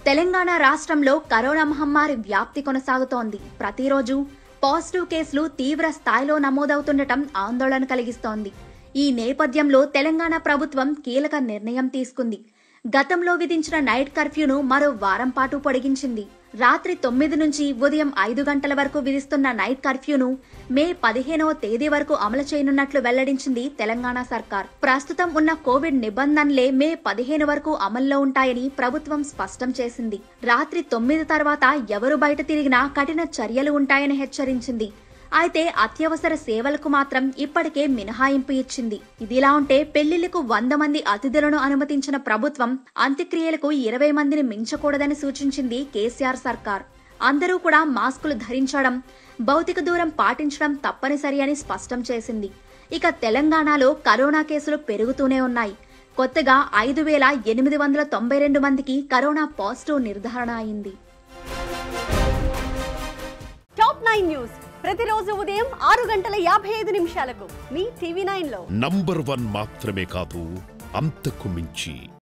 తెలంగాణ రాష్ట్రంలో కరోనా మహమ్మారి వ్యాప్తి కొనసాగుతోంది ప్రతిరోజు పాజిటివ్ కేసులు తీవ్ర స్థాయిలో నమోదవుతుండటం ఆందోళన కలిగిస్తోంది ఈ నేపథ్యంలో తెలంగాణ ప్రభుత్వం కీలక నిర్ణయం తీసుకుంది గతంలో విధించిన నైట్ కర్ఫ్యూను మరో వారం పాటు పొడిగించింది రాత్రి తొమ్మిది నుంచి ఉదయం ఐదు గంటల వరకు విధిస్తున్న నైట్ కర్ఫ్యూను మే పదిహేనవ తేదీ వరకు అమలు చేయనున్నట్లు వెల్లడించింది తెలంగాణ సర్కార్ ప్రస్తుతం ఉన్న కోవిడ్ నిబంధనలే మే పదిహేను వరకు అమల్లో ఉంటాయని ప్రభుత్వం స్పష్టం చేసింది రాత్రి తొమ్మిది తర్వాత ఎవరు బయట తిరిగినా కఠిన చర్యలు ఉంటాయని హెచ్చరించింది అయితే అత్యవసర సేవలకు మాత్రం ఇప్పటికే మినహాయింపు ఇచ్చింది ఇదిలా ఉంటే పెళ్లిళ్లకు వంద మంది అతిథులను అనుమతించిన ప్రభుత్వం అంత్యక్రియలకు ఇరవై మందిని మించకూడదని సూచించింది కేసీఆర్ సర్కార్ అందరూ కూడా మాస్కులు ధరించడం భౌతిక దూరం పాటించడం తప్పనిసరి అని స్పష్టం చేసింది ఇక తెలంగాణలో కరోనా కేసులు పెరుగుతూనే ఉన్నాయి కొత్తగా ఐదు వేల ఎనిమిది వందల తొంభై రెండు మందికి కరోనా పాజిటివ్ నిర్ధారణ అయింది టాప్ నైన్ న్యూస్ ప్రతిరోజు ఉదయం ఆరు గంటల యాభై ఐదు నిమిషాలకు మీ టీవీ నైన్ లో నంబర్ వన్ మాత్రమే కాదు అంతకు మించి